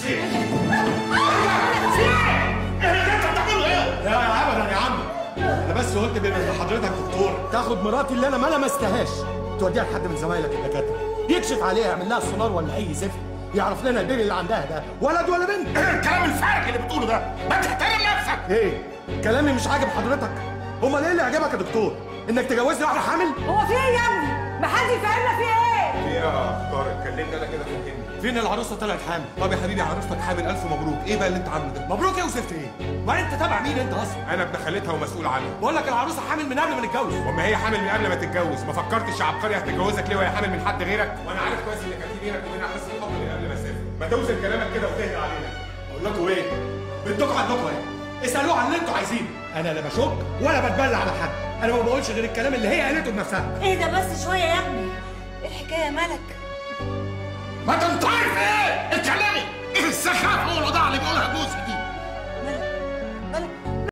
لا ابدا يا عم انا بس قلت بما ان حضرتك دكتور تاخد مراتي اللي انا ما لمستهاش توديها لحد من زمايلك الدكاتره يكشف عليها يعمل لها سونار ولا اي زفت يعرف لنا البيبي اللي عندها ده ولد ولا بنت الكلام الفارغ اللي بتقوله ده ما تحترم نفسك ايه كلامي مش عاجب حضرتك امال ايه اللي عجبك يا دكتور انك تجوزني واحده حامل هو في ايه يا ابني؟ ما حد يفهمنا في ايه؟ في يا طارق كلمني انا كده فهمني فين العروسه طلعت حامل طب يا حبيبي عروستك حامل الف مبروك ايه بقى اللي انت عامله ده مبروك يا وزفت ايه ما انت تابع مين انت اصلا انا ابن خالتها ومسؤول عنها بقول لك العروسه حامل من قبل ما نتجوز وما هي حامل من قبل ما تتجوز ما فكرتش يا عبقري هتتجوزك ليه وهي حامل من حد غيرك وانا عارف كويس ان كان في بينك وبينها قصه حب من قبل ما اسافر ما توزن كلامك كده وتهدى علينا اقول لكم ايه بدكم عندكم ايه اسالوه عن اللي انتوا عايزينه انا لا بشك ولا بتبلى على حد انا ما بقولش غير الكلام اللي هي قالته بنفسها ايه ده بس شويه يا ابني ايه الحكايه مالك؟ ما انت عارف ايه اتكلمي ايه السخافه والوضع اللي بيقولها جوزك دي